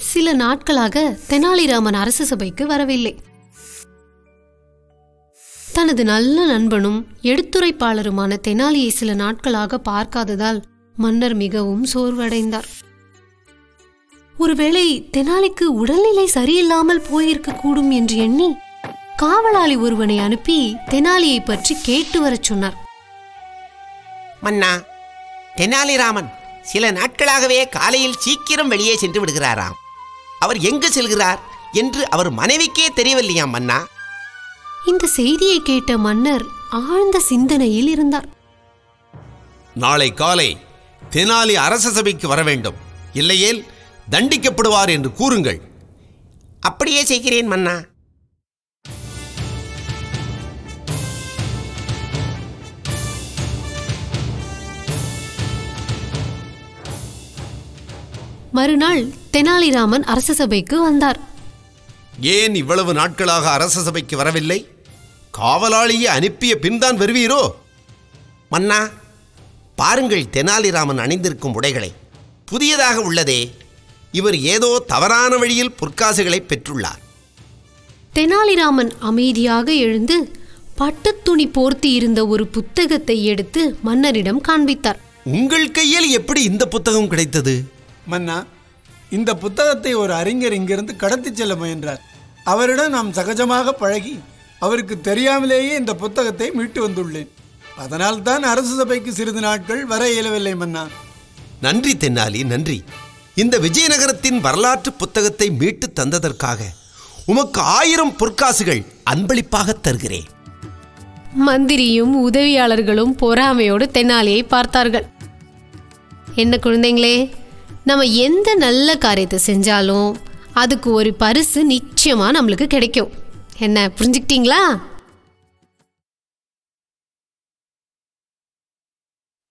சில நாட்களாக தெனாலிராமன் அரச சபைக்கு வரவில்லை தனது நல்ல நண்பனும் எடுத்துரைப்பாளருமான தெனாலியை சில நாட்களாக பார்க்காததால் மன்னர் மிகவும் சோர்வடைந்தார் ஒருவேளை தெனாலிக்கு உடல்நிலை சரியில்லாமல் போயிருக்க கூடும் என்று எண்ணி காவலாளி ஒருவனை அனுப்பி தெனாலியை பற்றி கேட்டு வரச் சொன்னார் மன்னா தெனாலிராமன் சில நாட்களாகவே காலையில் சீக்கிரம் வெளியே சென்று விடுகிறாராம் அவர் எங்கு செல்கிறார் என்று அவர் மனைவிக்கே தெரியவில்லையாம் மன்னா இந்த செய்தியை கேட்ட மன்னர் ஆழ்ந்த சிந்தனையில் இருந்தார் நாளை காலை தெனாலி அரச சபைக்கு வர வேண்டும் இல்லையேல் தண்டிக்கப்படுவார் என்று கூறுங்கள் அப்படியே செய்கிறேன் மன்னா மறுநாள் தெனாலிராமன் அரச சபைக்கு வந்தார் ஏன் இவ்வளவு நாட்களாக அரச சபைக்கு வரவில்லை காவலாளியை அனுப்பிய பின்தான் வருவீரோ மன்னா பாருங்கள் தெனாலிராமன் அணிந்திருக்கும் உடைகளை புதியதாக உள்ளதே இவர் ஏதோ தவறான வழியில் பொற்காசுகளை பெற்றுள்ளார் தெனாலிராமன் அமைதியாக எழுந்து பட்டுத் துணி போர்த்தி இருந்த ஒரு புத்தகத்தை எடுத்து மன்னரிடம் காண்பித்தார் உங்கள் கையில் எப்படி இந்த புத்தகம் கிடைத்தது மன்னா இந்த புத்தகத்தை ஒரு அறிஞர் இங்கிருந்து கடத்திச் செல்ல முயன்றார் அவரிடம் நாம் சகஜமாக பழகி அவருக்கு தெரியாமலேயே இந்த புத்தகத்தை மீட்டு வந்துள்ளேன் அதனால் தான் அரசு சபைக்கு சிறிது நாட்கள் வர இயலவில்லை மன்னா நன்றி தென்னாலி நன்றி இந்த விஜயநகரத்தின் வரலாற்று புத்தகத்தை மீட்டு தந்ததற்காக உமக்கு ஆயிரம் பொற்காசுகள் அன்பளிப்பாக தருகிறேன் மந்திரியும் உதவியாளர்களும் பொறாமையோடு தெனாலியை பார்த்தார்கள் என்ன குழந்தைங்களே நம்ம எந்த நல்ல காரியத்தை செஞ்சாலும் அதுக்கு ஒரு பரிசு நிச்சயமா நம்மளுக்கு கிடைக்கும் என்ன புரிஞ்சுக்கிட்டீங்களா